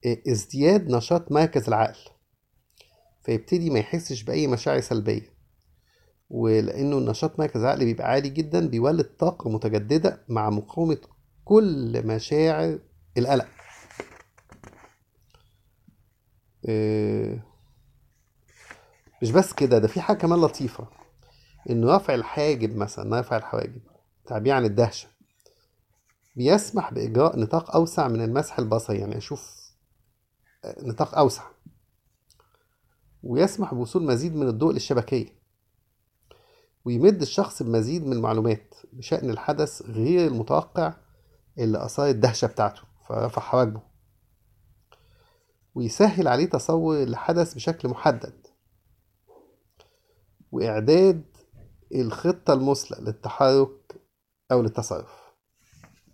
ازدياد نشاط مركز العقل فيبتدي ما يحسش بأي مشاعر سلبية ولأنه نشاط مركز العقل بيبقى عالي جدا بيولد طاقة متجددة مع مقاومة كل مشاعر القلق آه، مش بس كده ده في حاجة كمان لطيفة إنه رفع الحاجب مثلا رفع الحواجب تعبير عن الدهشة بيسمح بإجراء نطاق أوسع من المسح البصري يعني أشوف آه، نطاق أوسع ويسمح بوصول مزيد من الضوء للشبكية ويمد الشخص بمزيد من المعلومات بشأن الحدث غير المتوقع اللي أثار الدهشة بتاعته فرفع حواجبه ويسهل عليه تصور الحدث بشكل محدد وإعداد الخطة المثلى للتحرك أو للتصرف